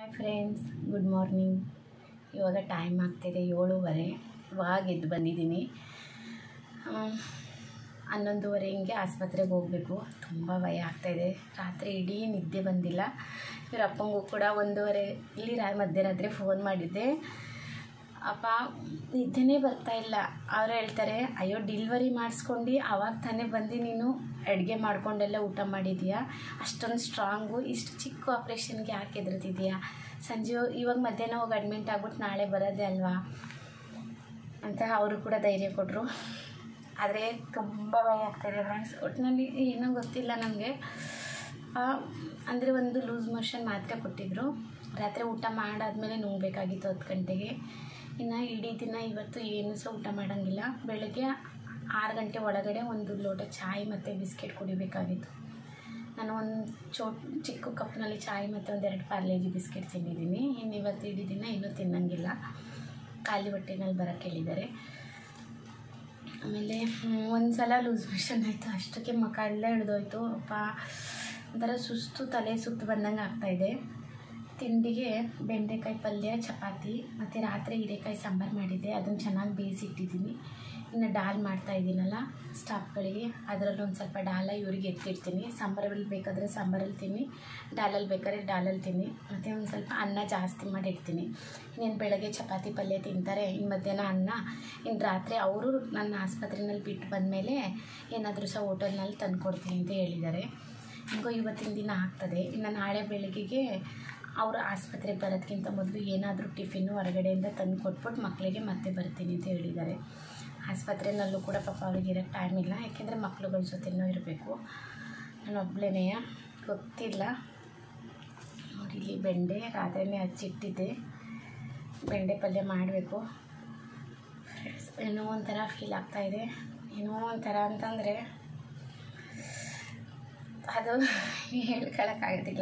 hi friends good morning ಇವಾಗ time ಆಗ್ತಿದೆ ಏಳುವರೆ ಇವಾಗ ಎದ್ದು ಬಂದಿದ್ದೀನಿ ಆಮ್, ಹನ್ನೊಂದುವರೆ ಹಿಂಗೆ ಆಸ್ಪತ್ರೆಗೆ ಹೋಗಬೇಕು ತುಂಬ ಭಯ ಆಗ್ತಾಯಿದೆ ರಾತ್ರಿ ಇಡೀ ನಿದ್ದೆ ಬಂದಿಲ್ಲ ಇವ್ರ ಅಪ್ಪಂಗೂ ಕೂಡ ಒಂದೂವರೆ ಇಲ್ಲಿ ರಾ ಮಧ್ಯರಾತ್ರಿ ಫೋನ್ ಮಾಡಿದ್ದೆ ಅಪ್ಪ ನಿದ್ದೆನೇ ಬರ್ತಾ ಇಲ್ಲ ಅವ್ರು ಹೇಳ್ತಾರೆ ಅಯ್ಯೋ ಡಿಲ್ವರಿ ಮಾಡಿಸ್ಕೊಂಡು ಆವಾಗ ತಾನೇ ಬಂದು ನೀನು ಅಡುಗೆ ಮಾಡ್ಕೊಂಡೆಲ್ಲ ಊಟ ಮಾಡಿದೀಯಾ ಅಷ್ಟೊಂದು ಸ್ಟ್ರಾಂಗು ಇಷ್ಟು ಚಿಕ್ಕ ಆಪ್ರೇಷನ್ಗೆ ಯಾಕೆ ಹೆದರ್ತಿದೀಯಾ ಸಂಜೆ ಇವಾಗ ಮಧ್ಯಾಹ್ನ ಹೋಗಿ ಅಡ್ಮಿಂಟ್ ಆಗ್ಬಿಟ್ಟು ನಾಳೆ ಬರೋದೇ ಅಲ್ವಾ ಅಂತ ಅವರು ಕೂಡ ಧೈರ್ಯ ಕೊಟ್ಟರು ಆದರೆ ತುಂಬ ಭಯ ಆಗ್ತಾಯಿದೆ ಫ್ರೆಂಡ್ಸ್ ಒಟ್ಟಿನಲ್ಲಿ ಏನೋ ಗೊತ್ತಿಲ್ಲ ನನಗೆ ಅಂದರೆ ಒಂದು ಲೂಸ್ ಮೋಷನ್ ಮಾತ್ರೆ ಕೊಟ್ಟಿದ್ದರು ರಾತ್ರಿ ಊಟ ಮಾಡಾದ್ಮೇಲೆ ನುಂಗಬೇಕಾಗಿತ್ತು ಹತ್ತು ಗಂಟೆಗೆ ಇನ್ನು ಇಡೀ ದಿನ ಇವತ್ತು ಏನು ಸಹ ಊಟ ಮಾಡೋಂಗಿಲ್ಲ ಬೆಳಗ್ಗೆ ಆರು ಗಂಟೆ ಒಳಗಡೆ ಒಂದು ಲೋಟ ಚಾಯ್ ಮತ್ತು ಬಿಸ್ಕೆಟ್ ಕುಡಿಬೇಕಾಗಿತ್ತು ನಾನು ಒಂದು ಚೋಟ್ ಚಿಕ್ಕ ಕಪ್ನಲ್ಲಿ ಚಾಯ್ ಮತ್ತು ಒಂದೆರಡು ಪಾರ್ಲೇಜಿ ಬಿಸ್ಕೆಟ್ ತಿಂದಿದ್ದೀನಿ ಇನ್ನು ಇವತ್ತು ಇಡೀ ದಿನ ಇನ್ನೂ ತಿನ್ನಂಗಿಲ್ಲ ಖಾಲಿ ಹೊಟ್ಟೆನಲ್ಲಿ ಬರೋಕ್ಕೆ ಹೇಳಿದ್ದಾರೆ ಆಮೇಲೆ ಒಂದು ಸಲ ಲೂಸ್ ಮೋಷನ್ ಆಯಿತು ಅಷ್ಟಕ್ಕೆ ಮುಖ ಎಲ್ಲ ಹಿಡ್ದೋಯ್ತು ಅಪ್ಪ ಒಂಥರ ಸುಸ್ತು ತಲೆ ಸುತ್ತು ಬಂದಂಗೆ ಆಗ್ತಾಯಿದೆ ತಿಂಡಿಗೆ ಬೆಂಡೆಕಾಯಿ ಪಲ್ಯ ಚಪಾತಿ ಮತ್ತು ರಾತ್ರಿ ಹೀರೆಕಾಯಿ ಸಾಂಬಾರು ಮಾಡಿದ್ದೆ ಅದನ್ನು ಚೆನ್ನಾಗಿ ಬೇಯಿಸಿಟ್ಟಿದ್ದೀನಿ ಇನ್ನು ಡಾಲ್ ಮಾಡ್ತಾ ಇದ್ದೀನಲ್ಲ ಸ್ಟಾಫ್ಗಳಿಗೆ ಅದರಲ್ಲಿ ಒಂದು ಸ್ವಲ್ಪ ಡಾಲ ಇವರಿಗೆ ಎತ್ತಿಡ್ತೀನಿ ಸಾಂಬಾರಲ್ಲಿ ಬೇಕಾದರೆ ಸಾಂಬಾರಲ್ಲಿ ತಿನ್ನಿ ಡಾಲಲ್ಲಿ ಬೇಕಾದ್ರೆ ಡಾಲಲ್ಲಿ ತಿನ್ನಿ ಮತ್ತು ಒಂದು ಸ್ವಲ್ಪ ಅನ್ನ ಜಾಸ್ತಿ ಮಾಡಿ ಇಡ್ತೀನಿ ಇನ್ನೇನು ಬೆಳಗ್ಗೆ ಚಪಾತಿ ಪಲ್ಯ ತಿಂತಾರೆ ಇನ್ನು ಮಧ್ಯಾಹ್ನ ಅನ್ನ ಇನ್ನು ರಾತ್ರಿ ಅವರು ನನ್ನ ಆಸ್ಪತ್ರೆಯಲ್ಲಿ ಬಿಟ್ಟು ಬಂದಮೇಲೆ ಏನಾದರೂ ಸಹ ಹೋಟೆಲ್ನಲ್ಲಿ ತಂದುಕೊಡ್ತೀನಿ ಅಂತ ಹೇಳಿದ್ದಾರೆ ಹೆಂಗೋ ಇವತ್ತಿನ ದಿನ ಆಗ್ತದೆ ಇನ್ನು ನಾಳೆ ಬೆಳಗ್ಗೆಗೆ ಅವರು ಆಸ್ಪತ್ರೆಗೆ ಬರೋದಕ್ಕಿಂತ ಮೊದಲು ಏನಾದರೂ ಟಿಫಿನ್ನು ಹೊರಗಡೆಯಿಂದ ತಂದು ಕೊಟ್ಬಿಟ್ಟು ಮಕ್ಕಳಿಗೆ ಮತ್ತೆ ಬರ್ತೀನಿ ಅಂತ ಹೇಳಿದ್ದಾರೆ ಆಸ್ಪತ್ರೆಯಲ್ಲೂ ಕೂಡ ಪಾಪ ಅವ್ರಿಗೆ ಇರೋಕ್ಕೆ ಟೈಮ್ ಇಲ್ಲ ಯಾಕೆಂದರೆ ಮಕ್ಳುಗಳ ಜೊತೆನೂ ಇರಬೇಕು ನಾನು ಒಬ್ಬಳೇ ಗೊತ್ತಿಲ್ಲ ನೋಡಿ ಇಲ್ಲಿ ಬೆಂಡೆ ರಾತ್ರಿನೇ ಹಚ್ಚಿಟ್ಟಿದ್ದೆ ಬೆಂಡೆ ಪಲ್ಯ ಮಾಡಬೇಕು ಏನೋ ಒಂಥರ ಫೀಲ್ ಆಗ್ತಾಯಿದೆ ಏನೋ ಒಂಥರ ಅಂತಂದರೆ ಅದು ಹೇಳ್ಕೊಳಕ್ಕಾಗೋದಿಲ್ಲ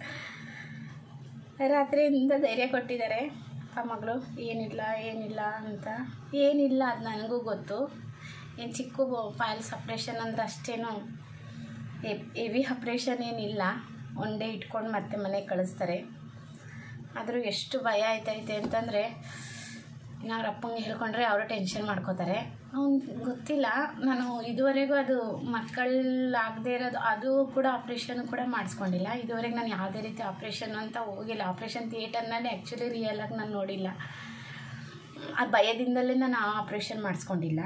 ರಾತ್ರಿಯಿಂದ ಧೈರ್ಯ ಕೊಟ್ಟಿದ್ದಾರೆ ಆ ಮಗಳು ಏನಿಲ್ಲ ಏನಿಲ್ಲ ಅಂತ ಏನಿಲ್ಲ ಅದು ನನಗೂ ಗೊತ್ತು ಏನು ಚಿಕ್ಕ ಫೈಲ್ಸ್ ಆಪ್ರೇಷನ್ ಅಂದ್ರೆ ಅಷ್ಟೇನು ಹೆವಿ ಆಪ್ರೇಷನ್ ಏನಿಲ್ಲ ಒನ್ ಡೇ ಇಟ್ಕೊಂಡು ಮತ್ತೆ ಮನೆಗೆ ಕಳಿಸ್ತಾರೆ ಆದರೂ ಎಷ್ಟು ಭಯ ಆಯ್ತೈತೆ ಅಂತಂದರೆ ಇನ್ನು ಅವ್ರ ಅಪ್ಪಂಗೆ ಹೇಳ್ಕೊಂಡ್ರೆ ಅವರು ಟೆನ್ಷನ್ ಮಾಡ್ಕೋತಾರೆ ಅವ್ನು ಗೊತ್ತಿಲ್ಲ ನಾನು ಇದುವರೆಗೂ ಅದು ಮಕ್ಕಳಾಗದೇ ಇರೋದು ಅದು ಕೂಡ ಆಪ್ರೇಷನ್ ಕೂಡ ಮಾಡಿಸ್ಕೊಂಡಿಲ್ಲ ಇದುವರೆಗೆ ನಾನು ಯಾವುದೇ ರೀತಿ ಆಪ್ರೇಷನ್ ಅಂತ ಹೋಗಿಲ್ಲ ಆಪ್ರೇಷನ್ ಥಿಯೇಟರ್ನಲ್ಲಿ ಆ್ಯಕ್ಚುಲಿ ರಿಯಲಾಗಿ ನಾನು ನೋಡಿಲ್ಲ ಆ ಭಯದಿಂದಲೇ ನಾನು ಆ ಆಪ್ರೇಷನ್ ಮಾಡಿಸ್ಕೊಂಡಿಲ್ಲ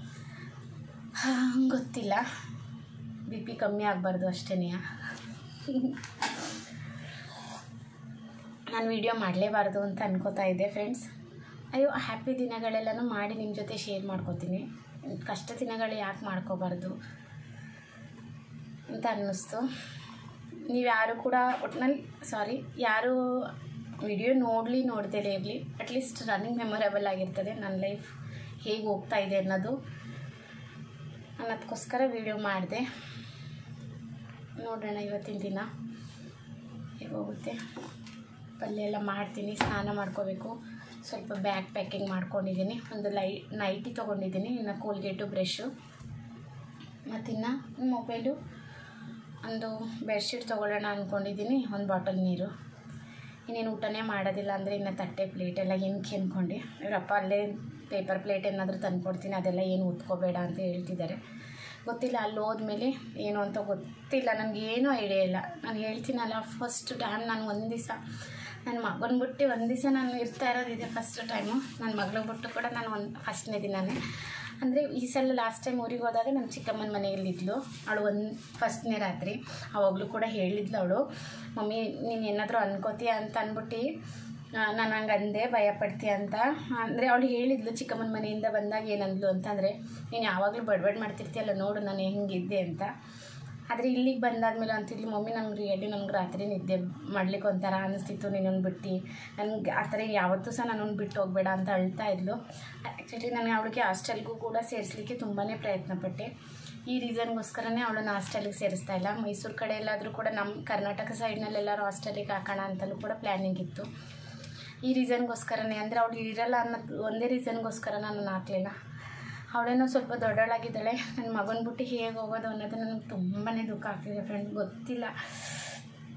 ಗೊತ್ತಿಲ್ಲ ಬಿ ಪಿ ಕಮ್ಮಿ ಆಗಬಾರ್ದು ಅಷ್ಟೇ ನಾನು ವಿಡಿಯೋ ಮಾಡಲೇಬಾರ್ದು ಅಂತ ಅನ್ಕೋತಾ ಇದ್ದೆ ಫ್ರೆಂಡ್ಸ್ ಅಯ್ಯೋ ಹ್ಯಾಪಿ ದಿನಗಳೆಲ್ಲನೂ ಮಾಡಿ ನಿಮ್ಮ ಜೊತೆ ಶೇರ್ ಮಾಡ್ಕೋತೀನಿ ಕಷ್ಟ ದಿನಗಳು ಯಾಕೆ ಮಾಡ್ಕೋಬಾರ್ದು ಅಂತ ಅನ್ನಿಸ್ತು ನೀವು ಯಾರು ಕೂಡ ಒಟ್ಟಿನಲ್ಲಿ ಸಾರಿ ಯಾರು ವಿಡಿಯೋ ನೋಡಲಿ ನೋಡ್ದೇಲೇ ಇರಲಿ ಅಟ್ಲೀಸ್ಟ್ ರನ್ನಿಂಗ್ ಮೆಮೊರೇಬಲ್ ಆಗಿರ್ತದೆ ನನ್ನ ಲೈಫ್ ಹೇಗೆ ಹೋಗ್ತಾ ಇದೆ ಅನ್ನೋದು ನಾನು ಅದಕ್ಕೋಸ್ಕರ ವಿಡಿಯೋ ಮಾಡಿದೆ ನೋಡೋಣ ಇವತ್ತಿನ ದಿನ ಹೇಗೆ ಹೋಗುತ್ತೆ ಪಲ್ಯ ಎಲ್ಲ ಮಾಡ್ತೀನಿ ಸ್ನಾನ ಮಾಡ್ಕೋಬೇಕು ಸ್ವಲ್ಪ ಬ್ಯಾಗ್ ಪ್ಯಾಕಿಂಗ್ ಮಾಡ್ಕೊಂಡಿದ್ದೀನಿ ಒಂದು ಲೈ ನೈಟಿ ತೊಗೊಂಡಿದ್ದೀನಿ ಇನ್ನು ಕೋಲ್ಗೇಟು ಬ್ರಷು ಮತ್ತಿನ್ನು ಮೊಬೈಲು ಒಂದು ಬೆಡ್ಶೀಟ್ ತೊಗೊಳ್ಳೋಣ ಅಂದ್ಕೊಂಡಿದ್ದೀನಿ ಒಂದು ಬಾಟಲ್ ನೀರು ಇನ್ನೇನು ಊಟನೇ ಮಾಡೋದಿಲ್ಲ ಅಂದರೆ ಇನ್ನು ತಟ್ಟೆ ಪ್ಲೇಟ್ ಎಲ್ಲ ಏನಕ್ಕೆ ಅಂದ್ಕೊಂಡು ಇವರಪ್ಪ ಅಲ್ಲೇ ಪೇಪರ್ ಪ್ಲೇಟ್ ಏನಾದರೂ ತಂದುಕೊಡ್ತೀನಿ ಅದೆಲ್ಲ ಏನು ಉತ್ಕೋಬೇಡ ಅಂತ ಹೇಳ್ತಿದ್ದಾರೆ ಗೊತ್ತಿಲ್ಲ ಅಲ್ಲಿ ಹೋದ್ಮೇಲೆ ಏನು ಅಂತ ಗೊತ್ತಿಲ್ಲ ನನಗೆ ಏನೂ ಐಡಿಯಾ ಇಲ್ಲ ನಾನು ಹೇಳ್ತೀನಲ್ಲ ಫಸ್ಟ್ ಟೈಮ್ ನಾನು ಒಂದು ದಿವಸ ನನ್ನ ಮಗನ ಬಿಟ್ಟು ಒಂದು ದಿವಸ ನಾನು ಇರ್ತಾ ಇರೋದಿದೆ ಫಸ್ಟ್ ಟೈಮು ನನ್ನ ಮಗಳ ಬಿಟ್ಟು ಕೂಡ ನಾನು ಒಂದು ಫಸ್ಟ್ನೇ ದಿನವೇ ಅಂದರೆ ಈ ಸಲ ಲಾಸ್ಟ್ ಟೈಮ್ ಊರಿಗೆ ಹೋದಾಗ ನಮ್ಮ ಚಿಕ್ಕಮ್ಮನ ಮನೆಯಲ್ಲಿದ್ಲು ಅವಳು ಒಂದು ಫಸ್ಟ್ನೇ ರಾತ್ರಿ ಅವಾಗಲೂ ಕೂಡ ಹೇಳಿದ್ಲು ಅವಳು ಮಮ್ಮಿ ನೀನು ಏನಾದರೂ ಅನ್ಕೋತೀಯ ಅಂತ ಅಂದ್ಬಿಟ್ಟು ನಾನು ಹಂಗೆ ಅಂದೆ ಭಯ ಪಡ್ತೀಯ ಅಂತ ಅಂದರೆ ಅವಳು ಹೇಳಿದ್ಲು ಚಿಕ್ಕಮ್ಮನ ಮನೆಯಿಂದ ಬಂದಾಗ ಏನಂದ್ಲು ಅಂತಂದರೆ ನೀನು ಯಾವಾಗಲೂ ಬಡ್ಬಡ್ ಮಾಡ್ತಿರ್ತೀಯಲ್ಲ ನೋಡು ನಾನು ಹೆಂಗಿದ್ದೆ ಅಂತ ಆದರೆ ಇಲ್ಲಿಗೆ ಬಂದಾದ್ಮೇಲೆ ಅಂತಿದ್ಲು ಮಮ್ಮಿ ನಂಗೆ ರಿಯಲಿ ನಂಗೆ ರಾತ್ರಿ ನಿದ್ದೆ ಮಾಡ್ಲಿಕ್ಕೆ ಒಂಥರ ಅನಿಸ್ತಿತ್ತು ನೀನೊಂದು ಬಿಟ್ಟು ನನಗೆ ಆ ಥರ ಯಾವತ್ತೂ ಸಹ ನನ್ನನ್ನು ಬಿಟ್ಟು ಹೋಗಬೇಡ ಅಂತ ಅಳ್ತಾ ಇದ್ಲು ಆ್ಯಕ್ಚುಲಿ ನನಗೆ ಅವಳಿಗೆ ಹಾಸ್ಟೆಲ್ಗೂ ಕೂಡ ಸೇರಿಸ್ಲಿಕ್ಕೆ ತುಂಬಾ ಪ್ರಯತ್ನ ಪಟ್ಟೆ ಈ ರೀಸನ್ಗೋಸ್ಕರನೇ ಅವಳನ್ನ ಹಾಸ್ಟೆಲಿಗೆ ಸೇರಿಸ್ತಾ ಇಲ್ಲ ಮೈಸೂರು ಕಡೆ ಎಲ್ಲಾದರೂ ಕೂಡ ನಮ್ಮ ಕರ್ನಾಟಕ ಸೈಡ್ನಲ್ಲೆಲ್ಲರೂ ಹಾಸ್ಟೆಲಿಗೆ ಹಾಕೋಣ ಅಂತಲೂ ಕೂಡ ಪ್ಲ್ಯಾನಿಂಗ್ ಇತ್ತು ಈ ರೀಸನ್ಗೋಸ್ಕರನೇ ಅಂದರೆ ಅವಳು ಇರಲ್ಲ ಅನ್ನೋದು ಒಂದೇ ರೀಸನ್ಗೋಸ್ಕರ ನಾನು ಹಾಕಲಿಲ್ಲ ಅವಳೇನೋ ಸ್ವಲ್ಪ ದೊಡ್ಡವಳಾಗಿದ್ದಾಳೆ ನನ್ನ ಮಗನ ಬಿಟ್ಟು ಹೇಗೆ ಹೋಗೋದು ಅನ್ನೋದು ನನಗೆ ತುಂಬಾ ದುಃಖ ಆಗ್ತಿದೆ ಫ್ರೆಂಡ್ ಗೊತ್ತಿಲ್ಲ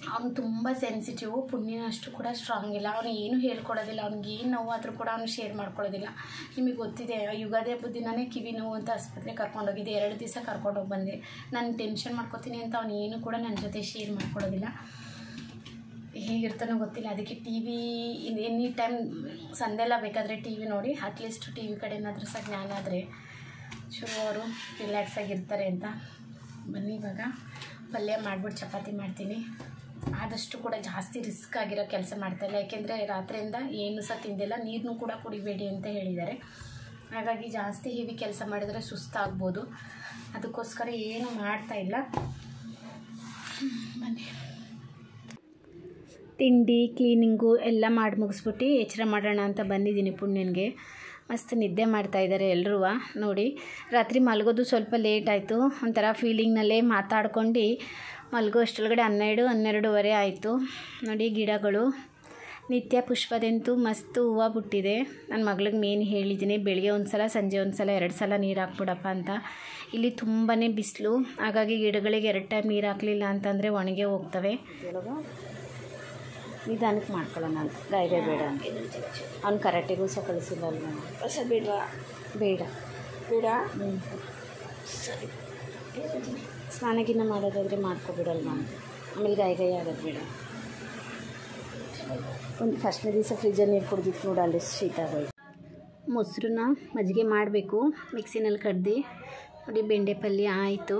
ಅವನು ತುಂಬ ಸೆನ್ಸಿಟಿವ್ ಪುಣ್ಯನ ಅಷ್ಟು ಕೂಡ ಸ್ಟ್ರಾಂಗ್ ಇಲ್ಲ ಅವನು ಏನು ಹೇಳ್ಕೊಡೋದಿಲ್ಲ ಅವ್ನಿಗೆ ಏನು ನೋವಾದರೂ ಕೂಡ ಅವನು ಶೇರ್ ಮಾಡ್ಕೊಳ್ಳೋದಿಲ್ಲ ನಿಮಗೆ ಗೊತ್ತಿದೆ ಯುಗಾದಿ ಹಬ್ಬದ ದಿನನೇ ಕಿವಿ ನೋವು ಅಂತ ಆಸ್ಪತ್ರೆಗೆ ಕರ್ಕೊಂಡೋಗಿದ್ದೆ ಎರಡು ದಿವಸ ಕರ್ಕೊಂಡೋಗಿ ಬಂದೆ ನಾನು ಟೆನ್ಷನ್ ಮಾಡ್ಕೋತೀನಿ ಅಂತ ಅವನು ಏನು ಕೂಡ ನನ್ನ ಜೊತೆ ಶೇರ್ ಮಾಡ್ಕೊಳ್ಳೋದಿಲ್ಲ ಹೇಗಿರ್ತಾನೋ ಗೊತ್ತಿಲ್ಲ ಅದಕ್ಕೆ ಟಿ ವಿ ಎನಿ ಟೈಮ್ ಸಂದೆಲ್ಲ ಬೇಕಾದರೆ ಟಿ ವಿ ನೋಡಿ ಅಟ್ಲೀಸ್ಟ್ ಟಿ ವಿ ಕಡೆ ಏನಾದರೂ ಸಹ ಜ್ಞಾನ ಆದರೆ ಶುರು ಅವರು ರಿಲ್ಯಾಕ್ಸ್ ಆಗಿರ್ತಾರೆ ಅಂತ ಬನ್ನಿ ಇವಾಗ ಪಲ್ಯ ಮಾಡಿಬಿಟ್ಟು ಚಪಾತಿ ಮಾಡ್ತೀನಿ ಆದಷ್ಟು ಕೂಡ ಜಾಸ್ತಿ ರಿಸ್ಕ್ ಆಗಿರೋ ಕೆಲಸ ಮಾಡ್ತಾಯಿಲ್ಲ ಯಾಕೆಂದರೆ ರಾತ್ರಿಯಿಂದ ಏನು ಸಹ ತಿಂದಿಲ್ಲ ನೀರನ್ನು ಕೂಡ ಕುಡಿಬೇಡಿ ಅಂತ ಹೇಳಿದ್ದಾರೆ ಹಾಗಾಗಿ ಜಾಸ್ತಿ ಹೆವಿ ಕೆಲಸ ಮಾಡಿದರೆ ಸುಸ್ತಾಗ್ಬೋದು ಅದಕ್ಕೋಸ್ಕರ ಏನು ಮಾಡ್ತಾಯಿಲ್ಲ ಬನ್ನಿ ತಿಂಡಿ ಕ್ಲೀನಿಂಗು ಎಲ್ಲ ಮಾಡಿ ಮುಗಿಸ್ಬಿಟ್ಟು ಎಚ್ಚರ ಮಾಡೋಣ ಅಂತ ಬಂದಿದ್ದೀನಿ ಪುಣ್ಯನಿಗೆ ಮಸ್ತ್ ನಿದ್ದೆ ಮಾಡ್ತಾ ಇದ್ದಾರೆ ಎಲ್ಲರೂ ನೋಡಿ ರಾತ್ರಿ ಮಲಗೋದು ಸ್ವಲ್ಪ ಲೇಟ್ ಆಯಿತು ಒಂಥರ ಫೀಲಿಂಗ್ನಲ್ಲೇ ಮಾತಾಡ್ಕೊಂಡು ಮಲಗೋ ಅಷ್ಟರೊಳಗಡೆ ಹನ್ನೆರಡು ಹನ್ನೆರಡೂವರೆ ಆಯಿತು ನೋಡಿ ಗಿಡಗಳು ನಿತ್ಯ ಪುಷ್ಪದಂತೂ ಮಸ್ತ್ ಹೂವು ಬಿಟ್ಟಿದೆ ನನ್ನ ಮಗಳಿಗೆ ಮೇನ್ ಹೇಳಿದ್ದೀನಿ ಬೆಳಿಗ್ಗೆ ಒಂದು ಸಲ ಸಂಜೆ ಒಂದು ಸಲ ಎರಡು ಸಲ ನೀರು ಹಾಕ್ಬಿಡಪ್ಪ ಅಂತ ಇಲ್ಲಿ ತುಂಬಾ ಬಿಸಿಲು ಹಾಗಾಗಿ ಗಿಡಗಳಿಗೆ ಎರಡು ಟೈಮ್ ನೀರು ಹಾಕಲಿಲ್ಲ ಅಂತಂದರೆ ಒಣಗೆ ಹೋಗ್ತವೆ ನಿಧಾನಕ್ಕೆ ಮಾಡ್ಕೊಳ್ಳೋಣ ಅಂತ ಧೈರ್ಯ ಬೇಡ ಅಂತ ಅವ್ನು ಕರೆಕ್ಟಿಗೂ ಸಹ ಕಳಿಸಿಲ್ಲ ಅಲ್ವ ಹೊಸ ಬೇಡವಾ ಬೇಡ ಬೇಡ ಹ್ಞೂ ಸ್ನಾನಗಿನ್ನ ಮಾಡೋದಾದರೆ ಮಾಡ್ಕೊಬಿಡಲ್ವ ಅಂತ ಆಮೇಲೆ ಗಾಯ ಗಾಯ ಆಗೋದು ಬೇಡ ಒಂದು ಫಸ್ಟ್ನೇ ದಿವಸ ಫ್ರಿಜ್ಜಲ್ಲಿ ನೀರು ಕುಡ್ದಿತ್ತು ನೋಡು ಅಲ್ಲಿ ಶೀತ ಆಗೋಯ್ತು ಮೊಸರನ್ನ ಮಜ್ಜಿಗೆ ಮಾಡಬೇಕು ಮಿಕ್ಸಿನಲ್ಲಿ ಕಡ್ದು ನೋಡಿ ಬೆಂಡೆ ಪಲ್ಯ ಆಯಿತು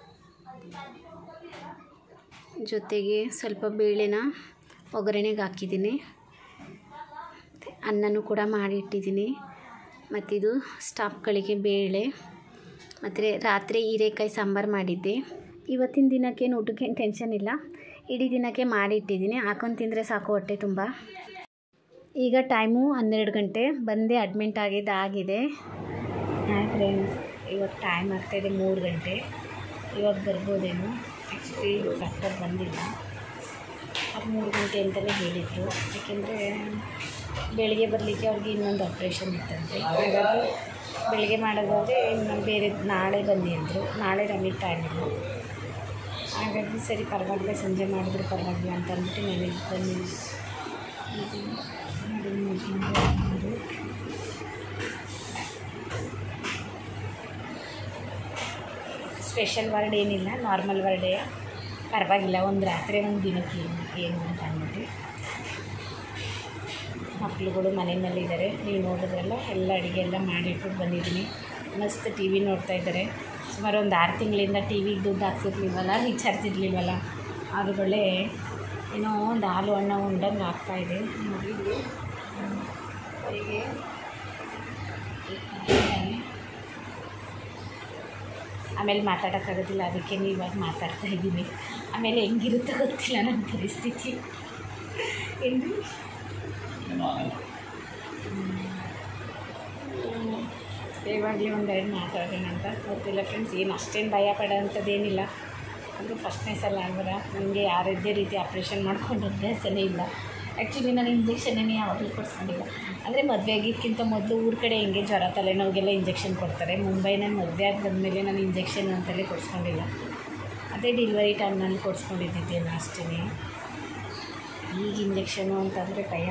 ಜೊತೆಗೆ ಸ್ವಲ್ಪ ಬೇಳೆನ ಒಗ್ಗರಣೆಗೆ ಹಾಕಿದ್ದೀನಿ ಮತ್ತು ಅನ್ನನೂ ಕೂಡ ಮಾಡಿ ಇಟ್ಟಿದ್ದೀನಿ ಮತ್ತಿದು ಸ್ಟಾಪ್ಗಳಿಗೆ ಬೇಳೆ ಮತ್ತು ರಾತ್ರಿ ಹೀರೆಕಾಯಿ ಸಾಂಬಾರು ಮಾಡಿದ್ದೆ ಇವತ್ತಿನ ದಿನಕ್ಕೇನು ಊಟಕ್ಕೇನು ಟೆನ್ಷನ್ ಇಲ್ಲ ಇಡೀ ದಿನಕ್ಕೆ ಮಾಡಿ ಇಟ್ಟಿದ್ದೀನಿ ಹಾಕೊಂಡು ತಿಂದರೆ ಸಾಕು ಹೊಟ್ಟೆ ತುಂಬ ಈಗ ಟೈಮು ಹನ್ನೆರಡು ಗಂಟೆ ಬಂದೆ ಅಡ್ಮಿಂಟ್ ಆಗಿದ್ದು ಆಗಿದೆ ಹಾಯ್ ಫ್ರೆಂಡ್ಸ್ ಇವಾಗ ಟೈಮ್ ಆಗ್ತಾಯಿದೆ ಮೂರು ಗಂಟೆ ಇವಾಗ ಬರ್ಬೋದೇನೋ ಆ್ಯಕ್ಚುಲಿ ಡಾಕ್ಟರ್ ಬಂದಿಲ್ಲ ಅವ್ರು ಮೂರು ಗಂಟೆ ಅಂತಲೇ ಹೇಳಿದರು ಏಕೆಂದರೆ ಬೆಳಿಗ್ಗೆ ಬರಲಿಕ್ಕೆ ಅವ್ರಿಗೆ ಇನ್ನೊಂದು ಆಪ್ರೇಷನ್ ಇತ್ತಂತೆ ಹಾಗಾಗಿ ಬೆಳಿಗ್ಗೆ ಮಾಡೋದಾದರೆ ಇನ್ನು ಬೇರೆ ನಾಳೆ ಬನ್ನಿ ಅಂದರು ನಾಳೆ ನಮಗೆ ಟೈಮ್ ಇಲ್ಲ ಹಾಗಾಗಿ ಸರಿ ಪರವಾಗಿಲ್ಲ ಸಂಜೆ ಮಾಡಿದ್ರೆ ಪರವಾಗಿಲ್ಲ ಅಂತ ಅಂದ್ಬಿಟ್ಟು ನಾನು ಇಲ್ಲಿ ಬಂದಿದ್ದೆ ಇದು ನೋಡಿ ಮುಗಿದು ಸ್ಪೆಷಲ್ ವರ್ಡ್ ಏನಿಲ್ಲ ನಾರ್ಮಲ್ ವರ್ಡೇ ಪರವಾಗಿಲ್ಲ ಒಂದು ರಾತ್ರಿ ಒಂದು ದಿನಕ್ಕೆ ಏನು ಏನು ಅಂತ ಅಂದ್ಬಿಟ್ಟು ಮಕ್ಳುಗಳು ಮನೆಯಲ್ಲಿ ಇದ್ದಾರೆ ನೀವು ನೋಡಿದ್ರಲ್ಲ ಎಲ್ಲ ಅಡುಗೆ ಎಲ್ಲ ಮಾಡಿಟ್ಬಿಟ್ಟು ಬಂದಿದ್ದೀನಿ ಮಸ್ತ್ ಟಿ ವಿ ನೋಡ್ತಾ ಇದ್ದಾರೆ ಸುಮಾರು ಒಂದು ಆರು ತಿಂಗಳಿಂದ ಟಿ ವಿಗೆ ದುಡ್ಡು ಹಾಕ್ತಿರ್ಲಿಲ್ವಲ್ಲ ರೀಚಾರ್ಜ್ ಇರಲಿಲ್ವಲ್ಲ ಆದುಗಳೇ ಏನೋ ಒಂದು ಹಾಲು ಹಣ್ಣ ಉಂಡಂಗೆ ಆಗ್ತಾಯಿದೆ ನೋಡಿ ಇಲ್ಲಿ ಅವರಿಗೆ ಆಮೇಲೆ ಮಾತಾಡೋಕ್ಕಾಗೋದಿಲ್ಲ ಅದಕ್ಕೆ ಇವಾಗ ಮಾತಾಡ್ತಾ ಇದ್ದೀನಿ ಆಮೇಲೆ ಹೆಂಗಿರುತ್ತೋ ಗೊತ್ತಿಲ್ಲ ನನ್ನ ಪರಿಸ್ಥಿತಿ ಏನು ಇವಾಗಲೇ ಒಂದೆರಡು ಮಾತಾಡೋಣ ಅಂತ ಗೊತ್ತಿಲ್ಲ ಫ್ರೆಂಡ್ಸ್ ಏನು ಅಷ್ಟೇನು ಭಯ ಪಡೋಂಥದ್ದೇನಿಲ್ಲ ಅಂದರೆ ಫಸ್ಟ್ನೇ ಸಲ ಅಲ್ವರ ನನಗೆ ಯಾರದ್ದೇ ರೀತಿ ಆಪ್ರೇಷನ್ ಮಾಡ್ಕೊಂಡು ಅಭ್ಯಾಸನೇ ಇಲ್ಲ ಆ್ಯಕ್ಚುಲಿ ನಾನು ಇಂಜೆಕ್ಷನ್ನೇ ಯಾವಾಗಲೂ ಕೊಡಿಸ್ಕೊಂಡಿಲ್ಲ ಅಂದರೆ ಮದುವೆ ಆಗಿದ್ದಕ್ಕಿಂತ ಮೊದಲು ಊರ ಕಡೆ ಹಿಂಗೆ ಜ್ವರ ತಲೆನೋವಿಗೆಲ್ಲ ಇಂಜೆಕ್ಷನ್ ಕೊಡ್ತಾರೆ ಮುಂಬೈನಲ್ಲಿ ಮದುವೆ ಆಗಿ ಬಂದಮೇಲೆ ನಾನು ಇಂಜೆಕ್ಷನ್ ಅಂತಲೇ ಕೊಡಿಸ್ಕೊಂಡಿಲ್ಲ ಅದೇ ಡಿಲಿವರಿ ಟೈಮ್ನಲ್ಲಿ ಕೊಡಿಸ್ಕೊಂಡಿದ್ದಿದ್ದೆ ಲಾಸ್ಟೇ ಈಗ ಇಂಜೆಕ್ಷನು ಅಂತಂದರೆ ಭಯ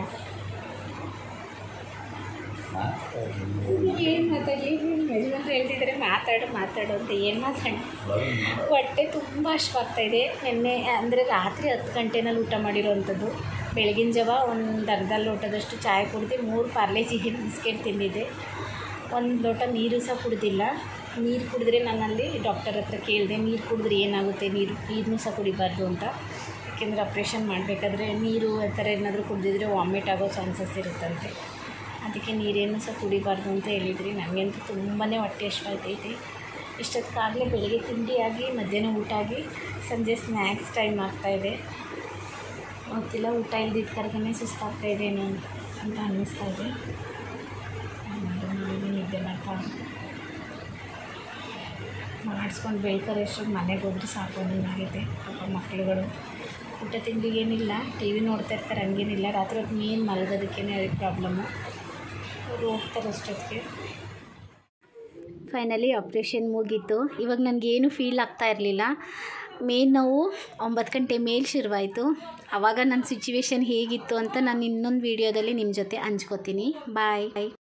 ಏನು ಮಾತಾಡಲಿ ಯಜಮಾನ್ರು ಹೇಳ್ತಿದ್ದಾರೆ ಮಾತಾಡು ಮಾತಾಡು ಅಂತ ಏನು ಮಾತಾಡಿ ಹೊಟ್ಟೆ ತುಂಬ ಇದೆ ನಿನ್ನೆ ಅಂದರೆ ರಾತ್ರಿ ಹತ್ತು ಗಂಟೆನಲ್ಲಿ ಊಟ ಮಾಡಿರೋವಂಥದ್ದು ಬೆಳಗಿನ ಜಾವ ಒಂದು ಅರ್ಧ ಲೋಟದಷ್ಟು ಚಾಯ್ ಕುಡ್ದು ಮೂರು ಪಾರ್ಲೇಜಿ ಬಿಸ್ಕೆಟ್ ತಿಂದಿದ್ದೆ ಒಂದು ಲೋಟ ನೀರು ಸಹ ಕುಡ್ದಿಲ್ಲ ನೀರು ಕುಡಿದ್ರೆ ನಾನಲ್ಲಿ ಡಾಕ್ಟರ್ ಹತ್ರ ಕೇಳಿದೆ ನೀರು ಕುಡಿದ್ರೆ ಏನಾಗುತ್ತೆ ನೀರು ನೀರನ್ನೂ ಸಹ ಕುಡಿಬಾರ್ದು ಅಂತ ಯಾಕೆಂದರೆ ಆಪ್ರೇಷನ್ ಮಾಡಬೇಕಾದ್ರೆ ನೀರು ಆ ಥರ ಏನಾದರೂ ಕುಡಿದಿದ್ರೆ ವಾಮಿಟ್ ಆಗೋ ಚಾನ್ಸಸ್ ಇರುತ್ತಂತೆ ಅದಕ್ಕೆ ನೀರೇನು ಸಹ ಕುಡಿಬಾರ್ದು ಅಂತ ಹೇಳಿದ್ರಿ ನನಗಂತೂ ತುಂಬಾ ಹೊಟ್ಟೆ ಅಷ್ಟೈತೈತಿ ಇಷ್ಟೊತ್ತಿಗಾಗಲೇ ಬೆಳಗ್ಗೆ ತಿಂಡಿಯಾಗಿ ಮಧ್ಯಾಹ್ನ ಊಟ ಆಗಿ ಸಂಜೆ ಸ್ನ್ಯಾಕ್ಸ್ ಟೈಮ್ ಆಗ್ತಾಯಿದೆ ಗೊತ್ತಿಲ್ಲ ಊಟ ಇಲ್ದಿದ್ದ ಕರ್ಗನೆ ಸುಸ್ತಾಗ್ತಾ ಇದೇನೋ ಅಂತ ಅನ್ನಿಸ್ತಾ ಇದೆ ಮಾಡಿ ನಿದ್ದೆ ಮಾಡ್ತಾ ಮಾಡಿಸ್ಕೊಂಡು ಬೆಳ್ಕರೆ ಎಷ್ಟು ಮನೆಗೆ ಹೋದ್ರೆ ಸಾಕು ಅನ್ನೋಂಗಾಗೈತೆ ಪಾಪ ಮಕ್ಳುಗಳು ಊಟ ತಿಂಡಿಗೆ ಏನಿಲ್ಲ ಟಿ ವಿ ನೋಡ್ತಾ ಇರ್ತಾರೆ ಹಂಗೇನಿಲ್ಲ ರಾತ್ರಿ ಹೊತ್ತು ಮೇನ್ ಮಲಗೋದಕ್ಕೇ ಪ್ರಾಬ್ಲಮ್ಮು ಅವರು ಹೋಗ್ತಾರೆ ಅಷ್ಟೊತ್ತಿಗೆ ಫೈನಲಿ ಆಪ್ರೇಷನ್ ಮುಗೀತು ಇವಾಗ ನನಗೇನು ಫೀಲ್ ಆಗ್ತಾ ಇರಲಿಲ್ಲ ಮೇನ್ ನೋವು ಒಂಬತ್ತು ಗಂಟೆ ಮೇಲೆ ಶುರುವಾಯಿತು ಆವಾಗ ನನ್ನ ಸಿಚುವೇಶನ್ ಹೇಗಿತ್ತು ಅಂತ ನಾನು ಇನ್ನೊಂದು ವೀಡಿಯೋದಲ್ಲಿ ನಿಮ್ಮ ಜೊತೆ ಹಂಚ್ಕೋತೀನಿ ಬಾಯ್ ಬಾಯ್